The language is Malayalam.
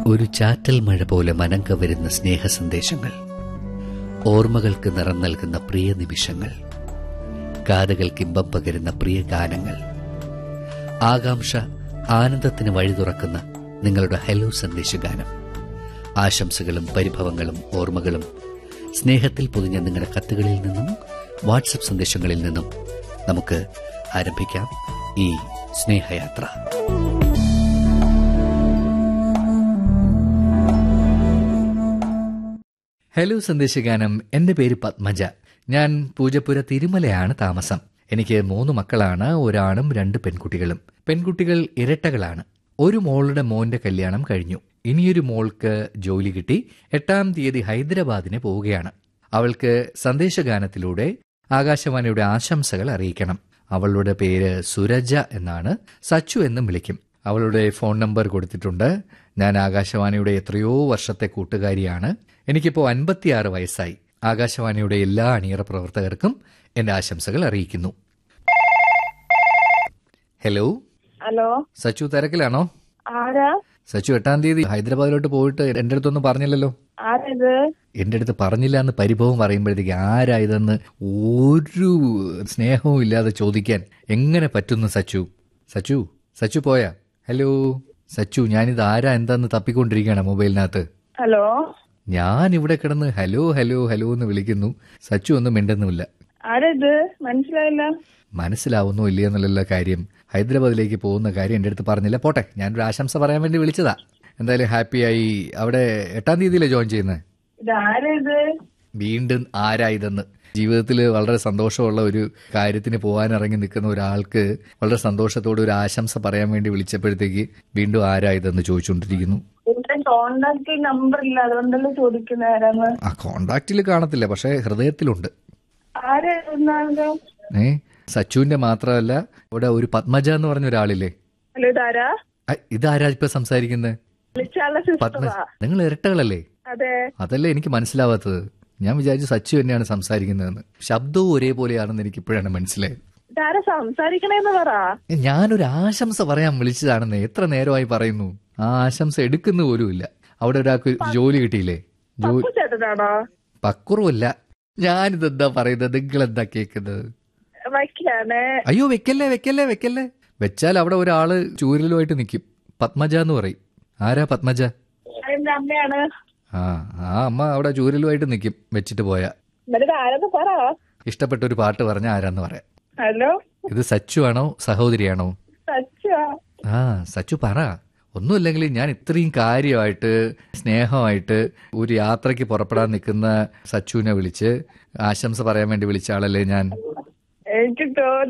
ഒരു ചാറ്റൽ മഴ പോലെ മനം കവരുന്ന സ്നേഹ സന്ദേശങ്ങൾ ഓർമ്മകൾക്ക് നിറം നൽകുന്ന പ്രിയ നിമിഷങ്ങൾ കാതുകൾക്ക് ഇമ്പം പകരുന്ന പ്രിയ ഗാനങ്ങൾ ആകാംക്ഷ ആനന്ദത്തിന് വഴി തുറക്കുന്ന നിങ്ങളുടെ ഹലോ സന്ദേശഗാനം ആശംസകളും പരിഭവങ്ങളും ഓർമ്മകളും സ്നേഹത്തിൽ പൊതിഞ്ഞ നിങ്ങളുടെ കത്തുകളിൽ നിന്നും വാട്സപ്പ് സന്ദേശങ്ങളിൽ നിന്നും നമുക്ക് ആരംഭിക്കാം ഈ സ്നേഹയാത്ര ഹലോ സന്ദേശഗാനം എന്റെ പേര് പത്മജ ഞാൻ പൂജപ്പുര തിരുമലയാണ് താമസം എനിക്ക് മൂന്ന് മക്കളാണ് ഒരാണും രണ്ട് പെൺകുട്ടികളും പെൺകുട്ടികൾ ഇരട്ടകളാണ് ഒരു മോളുടെ മോന്റെ കല്യാണം കഴിഞ്ഞു ഇനിയൊരു മോൾക്ക് ജോലി കിട്ടി എട്ടാം തീയതി ഹൈദരാബാദിന് പോവുകയാണ് അവൾക്ക് സന്ദേശഗാനത്തിലൂടെ ആകാശവാണിയുടെ ആശംസകൾ അറിയിക്കണം അവളുടെ പേര് സുരജ എന്നാണ് സച്ചു എന്നും വിളിക്കും അവളുടെ ഫോൺ നമ്പർ കൊടുത്തിട്ടുണ്ട് ഞാൻ ആകാശവാണിയുടെ എത്രയോ വർഷത്തെ കൂട്ടുകാരിയാണ് എനിക്കിപ്പോൾ അൻപത്തിയാറ് വയസ്സായി ആകാശവാണിയുടെ എല്ലാ അണിയറ പ്രവർത്തകർക്കും എന്റെ ആശംസകൾ അറിയിക്കുന്നു ഹലോ ഹലോ സച്ചു തിരക്കിലാണോ ആരാ സച്ചു എട്ടാം തീയതി ഹൈദരാബാദിലോട്ട് പോയിട്ട് എന്റെ അടുത്തൊന്നും പറഞ്ഞില്ലല്ലോ ആരിത് എന്റെ അടുത്ത് പറഞ്ഞില്ല എന്ന് പരിഭവം പറയുമ്പോഴത്തേക്ക് ആരാ ഇതെന്ന് ഒരു സ്നേഹവും ഇല്ലാതെ ചോദിക്കാൻ എങ്ങനെ പറ്റുന്നു സച്ചു സച്ചു സച്ചു പോയാ ഹലോ സച്ചു ഞാനിത് ആരാ എന്താന്ന് തപ്പിക്കൊണ്ടിരിക്കുകയാണ് മൊബൈലിനകത്ത് ഹലോ ഞാൻ ഇവിടെ കിടന്ന് ഹലോ ഹലോ ഹലോ എന്ന് വിളിക്കുന്നു സച്ചു ഒന്നും മിണ്ടുന്നുമില്ല ആരിത് മനസ്സിലായില്ല മനസ്സിലാവുന്നോ ഇല്ലയെന്നുള്ള കാര്യം ഹൈദരാബാദിലേക്ക് പോകുന്ന കാര്യം എൻ്റെ അടുത്ത് പറഞ്ഞില്ല പോട്ടെ ഞാനൊരു ആശംസ പറയാൻ വേണ്ടി വിളിച്ചതാ എന്തായാലും ഹാപ്പിയായി അവിടെ എട്ടാം തീയതിയിലെ ജോയിൻ ചെയ്യുന്നത് ഇത് ആരിത് വീണ്ടും ആരാ ഇതെന്ന് ജീവിതത്തിൽ വളരെ സന്തോഷമുള്ള ഒരു കാര്യത്തിന് പോകാൻ ഇറങ്ങി നിൽക്കുന്ന ഒരാൾക്ക് വളരെ സന്തോഷത്തോടെ ഒരു ആശംസ പറയാൻ വേണ്ടി വിളിച്ചപ്പോഴത്തേക്ക് വീണ്ടും ആരാ ഇതെന്ന് ചോദിച്ചുകൊണ്ടിരിക്കുന്നു എന്റെ കോണ്ടാക്ട് നമ്പർ ഇല്ല അതുകൊണ്ടല്ലേ ചോദിക്കുന്ന ആരാന്ന് ആ കോണ്ടാക്റ്റിൽ കാണത്തില്ല പക്ഷേ ഹൃദയത്തിലുണ്ട് ആരായിരുന്നാലോ ഏ സച്ചുവിന്റെ മാത്രമല്ല ഇവിടെ ഒരു പത്മജ എന്ന് പറഞ്ഞ ഒരാളില്ലേ ഹലോ ഇതാരാ ആ, ഇതാരാ ഇപ്പൊ സംസാരിക്കുന്നത് വിളിച്ചാളെ പത്മ സിസ്റ്ററാ നിങ്ങൾ ഇരട്ടകളല്ലേ അതെ അതല്ലേ എനിക്ക് മനസ്സിലാവാത്തത് ഞാൻ വിചാരിച്ചു സച്ചു തന്നെയാണ് സംസാരിക്കുന്നതെന്ന് ശബ്ദവും ഒരേപോലെയാണെന്ന് എനിക്ക് ഇപ്പോഴാണ് മനസ്സിലായത് ഇതാരാ സംസാരിക്കണേന്ന് പറ ഞാനൊരു ആശംസ പറയാൻ വിളിച്ചതാണെന്ന് എത്ര നേരമായി പറയുന്നു ആ ആശംസ എടുക്കുന്ന പോലുമില്ല അവിടെ ഒരാൾക്ക് ജോലി കിട്ടിയില്ലേ ജോ പപ്പു ചേട്ടനാണോ പക്കുറുമല്ല ഞാനിതെന്താ പറയുന്നത് നിങ്ങൾ എന്താ കേൾക്കുന്നത് വയ്ക്കാണേ അയ്യോ വെക്കല്ലേ വെക്കല്ലേ വെക്കല്ലേ വെച്ചാൽ അവിടെ ഒരാള് ചൂരലുമായിട്ട് നിൽക്കും പത്മജ എന്ന് പറയും ആരാ പത്മജ എന്റെ അമ്മയാണ് ആ ആ അമ്മ അവിടെ ചൂരലുമായിട്ട് നിൽക്കും വെച്ചിട്ട് പോയാ എന്നിട്ട് ആരെന്ന് പറ ഇഷ്ടപ്പെട്ട ഒരു പാട്ട് പറഞ്ഞ ആരാന്ന് പറയാം ഹലോ ഇത് സച്ചു ആണോ സഹോദരിയാണോ സച്ചാ ആ സച്ചു പറ ഒന്നുമില്ലെങ്കിൽ ഞാൻ ഇത്രയും കാര്യമായിട്ട് സ്നേഹമായിട്ട് ഒരു യാത്രയ്ക്ക് പുറപ്പെടാൻ നിൽക്കുന്ന സച്ചുവിനെ വിളിച്ച് ആശംസ പറയാൻ വേണ്ടി വിളിച്ച ആളല്ലേ ഞാൻ എനിക്ക് തോന്നി